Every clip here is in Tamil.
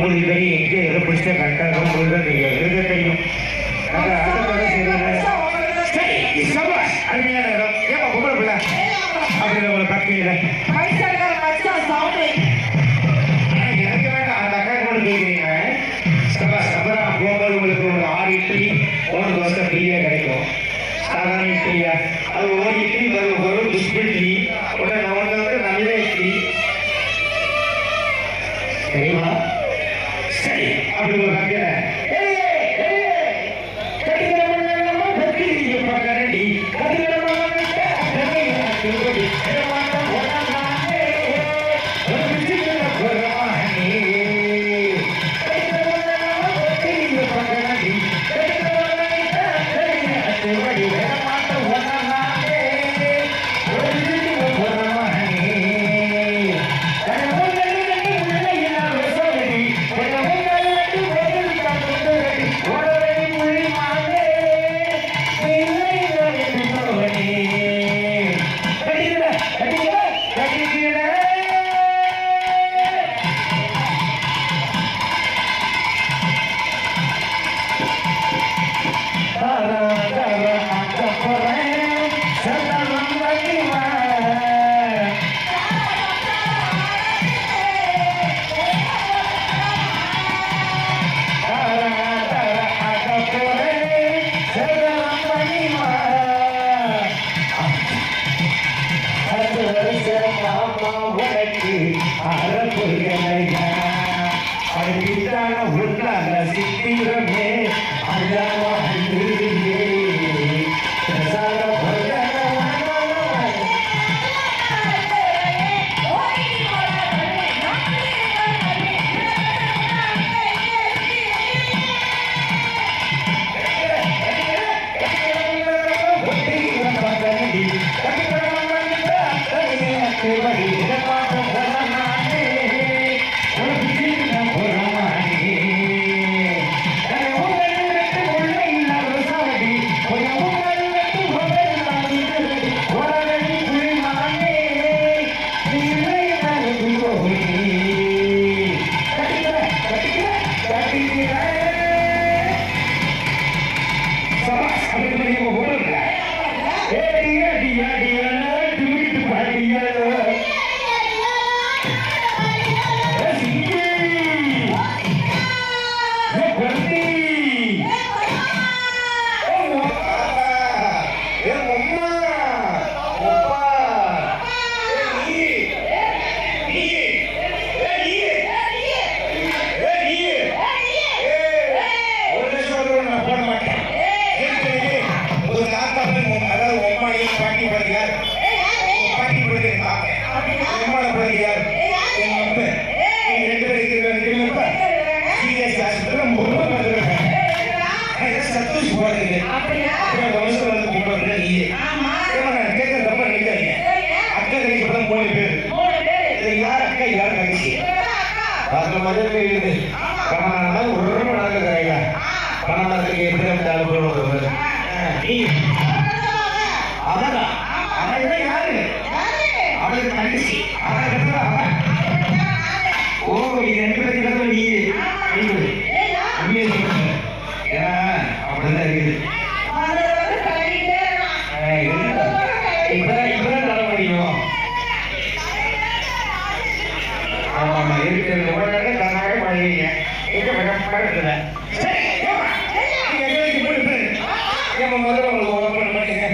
உங்களுக்கு தெரியும் எங்கே எதை பிடிச்சா கரெக்டாக உங்களுக்கு தான் தெரியும் இருக்க தெரியும் நாங்கள் ஆட்டப்பட செய்யறோம் சரி சபாஷ் அருமையான இடம் ஏமா பொம்பளை பிள்ளை அப்படின்னு உங்களை பார்க்கல எனக்கு வேண்டாம் அந்த அக்கா கூட கேட்குறீங்க சபாஷ் அப்புறம் போகும்போது உங்களுக்கு ஒரு ஆறு இட்லி ஒரு தோசை ஃப்ரீயாக கிடைக்கும் சாதாரண இட்லியா அது ஒரு இட்லி ஒரு ஒரு பிஸ்கட் இட்லி உடனே நான் ஒன்று வந்து நல்ல இட்லி தெரியுமா சரி அப்படி ஒரு கட்டில சித்திரமே அழகா பணமரத்துக்கு எப்படி இருந்தாலும் போடுவது அதான் அவன் யாரு அவளுக்கு தங்கச்சி அவன் இருக்கிற அவன் ஓ இது ரெண்டு பேருக்கு இடத்துல நீ நீ உண்மையை சொல்லுங்க ஏன்னா அப்படிதான் இருக்குது ஆஹ் இருந்தா. இப்பதான் இப்பதான் தர முடியும் ஆமா ஆமா இருக்கிறது உடனே தன்னாவே பழகிங்க எங்க பழக்கத்துல சரி ஏம்மா? நீங்க எங்க வரைக்கும் போய் பாரு. ஏம்மா முதல்ல உங்களுக்கு ஓப்பன் பண்ணுங்க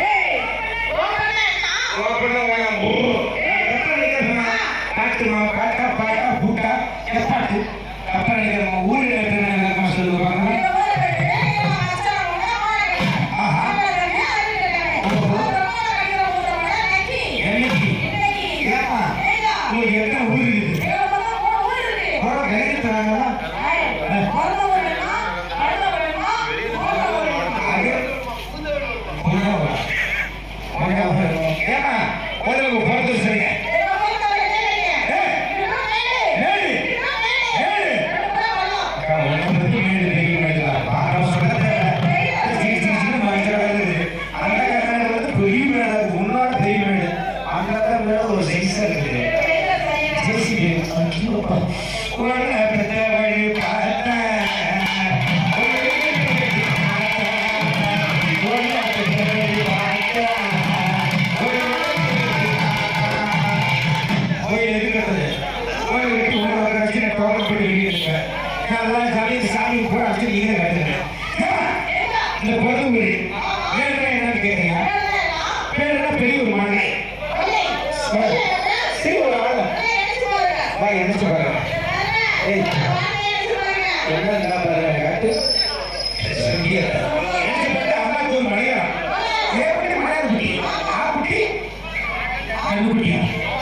ஓப்பன் வேணாம் போ. அப்புறம் நீங்க சொன்னா, பாட்டுமா பாட்டா பாட்டா பூட்டா இந்த பாட்டு அப்புறம் நீங்க நம்ம ஊரில் இருக்கிற சொல்லுங்க பாருங்க என்னைக்கு ஏம்மா உங்களுக்கு எத்தனை ஊர் இருக்குது அவ்வளோ கிடைக்க தராங்களா ஏமா உங்களுக்கு பிறந்து சொல்லுங்க ஏழு ஏழு அக்கா ஒன்றை பற்றி மேடு பெரிய மேடு தான் பார்க்க சொல்ல அந்த கதை வந்து பெரிய மேடு அது உன்னோட பெரிய மேடு அந்த கதை மேடு ஒரு சைஸா இருக்குது ஜேசிபி உடனே பெற்ற கண்டுபிடிக்கும்